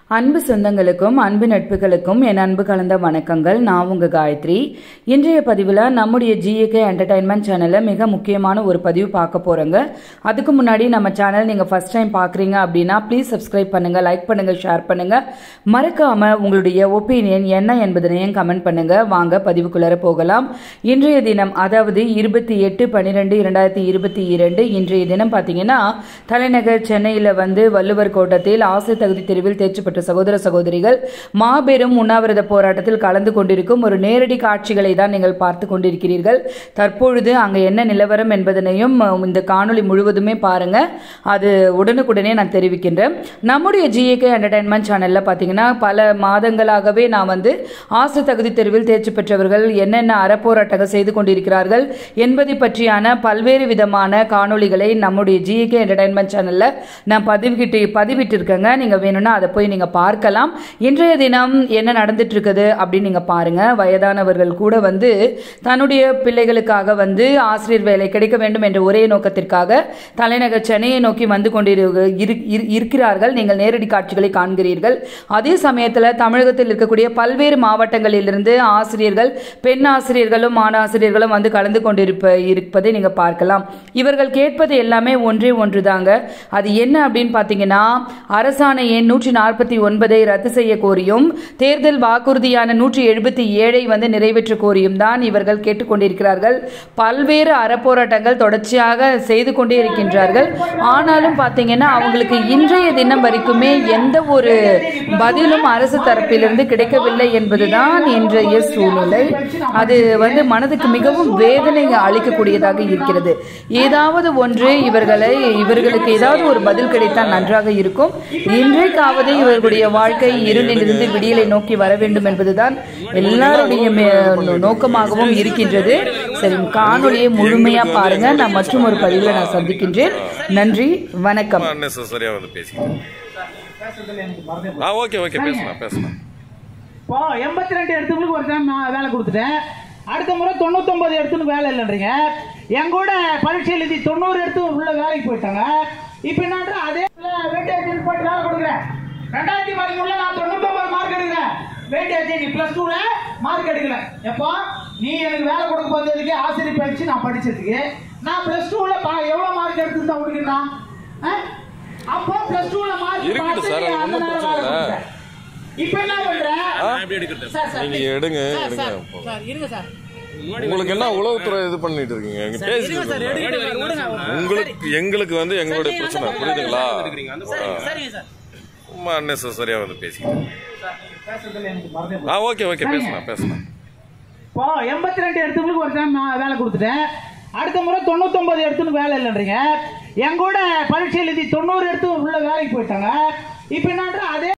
அன்பு சொந்தங்களுக்கும் அன்பு நட்புகளுக்கும் என் அன்பு கலந்த வணக்கங்கள் நான் உங்க காயத்ரி இன்றைய பதிவில் நம்முடைய ஜிஏகே என்டர்டைன்மெண்ட் சேனலில் மிக முக்கியமான ஒரு பதிவு பார்க்க போறோங்க அதுக்கு முன்னாடி நம்ம சேனல் நீங்க ஃபர்ஸ்ட் டைம் பார்க்குறீங்க அப்படின்னா ப்ளீஸ் சப்ஸ்கிரைப் பண்ணுங்க லைக் பண்ணுங்க ஷேர் பண்ணுங்க மறக்காம உங்களுடைய ஒப்பீனியன் என்ன என்பதனையும் கமெண்ட் பண்ணுங்க வாங்க பதிவுக்குள்ளார போகலாம் இன்றைய தினம் அதாவது இருபத்தி எட்டு பன்னிரெண்டு இரண்டாயிரத்தி இருபத்தி இரண்டு இன்றைய தினம் பார்த்தீங்கன்னா தலைநகர் சென்னையில் வந்து வள்ளுவர் கோட்டத்தில் ஆசை தகுதி தெரிவில் தேர்ச்சி பெற்ற சகோதர சகோதரிகள் மாபெரும் உண்ணாவிரத போராட்டத்தில் கலந்து கொண்டிருக்கும் ஒரு நேரடி காட்சிகளை தான் நீங்கள் பார்த்து கொண்டிருக்கிறீர்கள் தற்பொழுது அங்கே என்ன நிலவரம் என்பதனையும் அஹ், இந்த காணொளி முழுவதுமே பாருங்க அது உடனுக்குடனே நான் தெரிவிக்கின்றேன் நம்முடைய ஜிஏகே என்டர்டைன்மெண்ட் சேனல்ல பார்த்தீங்கன்னா பல மாதங்களாகவே நான் வந்து ஆசை தகுதி தெரிவில் தேர்ச்சி பெற்றவர்கள் என்னென்ன அறப்போராட்டங்கள் செய்து கொண்டிருக்கிறார்கள் என்பதை பற்றியான பல்வேறு விதமான காணொளிகளை நம்முடைய ஜிஏகே என்டர்டைன்மெண்ட் சேனல்ல நான் பதிவிட்டு பதிவிட்டிருக்கேங்க நீங்க வேணும்னா அதை போய் நீங்க பார்க்கலாம் இன்றைய தினம் என்ன நடந்துட்டு இருக்குது அப்படின்னு நீங்க பாருங்க வயதானவர்கள் கூட வந்து தன்னுடைய பிள்ளைகளுக்காக வந்து ஆசிரியர் வேலை கிடைக்க வேண்டும் என்ற ஒரே நோக்கத்திற்காக தலைநகர் சென்னையை நோக்கி வந்து கொண்டிரு இரு- இரு- இருக்கிறார்கள் நீங்கள் நேரடி காட்சிகளை காண்கிறீர்கள் அதே சமயத்தில் தமிழகத்தில் இருக்கக்கூடிய பல்வேறு மாவட்டங்களிலிருந்து ஆசிரியர்கள் பெண் ஆசிரியர்களும் மாண ஆசிரியர்களும் வந்து கலந்து கொண்டிருப்ப இருப்பதை நீங்க பார்க்கலாம் இவர்கள் கேட்பது எல்லாமே ஒன்றே ஒன்றுதாங்க அது என்ன அப்படின்னு பார்த்தீங்கன்னா அரசாணை எண் நூற்றி நாற்பத்தி ஒன்பதை ரத்து செய்ய கோரியும் தேர்தல் வாக்குறுதியான நூற்றி எழுபத்தி ஏழை வந்து நிறைவேற்ற கோரியும் தான் இவர்கள் கேட்டுக்கொண்டிருக்கிறார்கள் பல்வேறு அறப்போராட்டங்கள் தொடர்ச்சியாக செய்து கொண்டே இருக்கின்றார்கள் ஆனாலும் பார்த்தீங்கன்னா அவங்களுக்கு இன்றைய தினம் வரைக்குமே எந்த ஒரு பதிலும் அரசு தரப்பிலிருந்து கிடைக்கவில்லை என்பதுதான் இன்றைய சூழ்நிலை அது வந்து மனதுக்கு மிகவும் வேதனை அளிக்கக்கூடியதாக இருக்கிறது ஏதாவது ஒன்று இவர்களை இவர்களுக்கு ஏதாவது ஒரு பதில் கிடைத்தால் நன்றாக இருக்கும் இன்றைக்காவது இவர்களுடைய வாழ்க்கை இருளிலிருந்து விடியலை நோக்கி வர வேண்டும் என்பதுதான் எல்லாருடைய மே- நோக்கமாகவும் இருக்கின்றது சரி காணொளியை முழுமையா பாருங்க நான் மற்றும் ஒரு பதிவில் நான் சந்திக்கின்றேன் நன்றி வணக்கம் அன்னெசரியா வந்து பேசிக்கிட்டு ஆ ஓகே ஓகே பேசலாம் பேசலாம் இப்போ எண்பத்தி ரெண்டு இடத்துக்கு ஒரு டைம் நான் வேலை கொடுத்துட்டேன் அடுத்த முறை தொண்ணூத்தொன்பது இடத்துக்கு வேலை இல்லைன்றீங்க என் கூட பரீட்சை எழுதி தொண்ணூறு இடத்து உள்ள வேலைக்கு போயிட்டாங்க இப்போ என்னன்ற அதே வெயிட்டேஜ் போட்டு வேலை கொடுக்குறேன் ரெண்டாயிரத்தி பதிமூணுல நான் தொண்ணூத்தொன்பது மார்க் எடுக்கிறேன் வெயிட்டேஜ் நீ பிளஸ் டூல மார்க் எடுக்கல எப்போ நீ எனக்கு வேலை கொடுக்க போறதுக்கு ஆசிரியர் பயிற்சி நான் படிச்சதுக்கு நான் பிளஸ் டூல எவ்வளவு மார்க் எடுத்துருந்தா உனக்குண்ணா அப்போ பிளஸ் டூல மார்க் இருக்கட்டும் சார், அது ஒண்ணும் பிரச்சனை இல்ல. இப்போ என்ன பண்றேன் சார், சார், நீங்க எடுங்க சார், எடுங்க சார், சார், இருங்க சார் உங்களுக்கு என்ன உளவுத்துறை இது பண்ணிட்டு இருக்கீங்க இங்க பேசிட்டு சார், இருக்கீங்க. எடுங்க சார், விடுங்க. உங்களுக்கு எங்களுக்கு வந்து எங்களுடைய பிரச்சனை புரியுதுங்களா சரி, சரிங்க சார். சும்மா அன்னெசரியா வந்து பேசிக்கிட்டு சார், நீங்க பேசுறதுல எனக்கு மறந்தே ஆ ஓகே ஓகே பேசலாம் பேசலாம் இப்போ எண்பத்தி ரெண்டு இடத்துக்கு ஒரு டைம் நான் வேலை கொடுத்துட்டேன் அடுத்த முறை தொண்ணூத்தொன்பது இடத்துக்கு வேலை இல்லைன்றீங்க என் கூட பரீட்சை எழுதி தொண்ணூறு இடத்துக்கு உள்ள வேலைக்கு போயிட்டாங்க இப்போ என்னன்ற அதே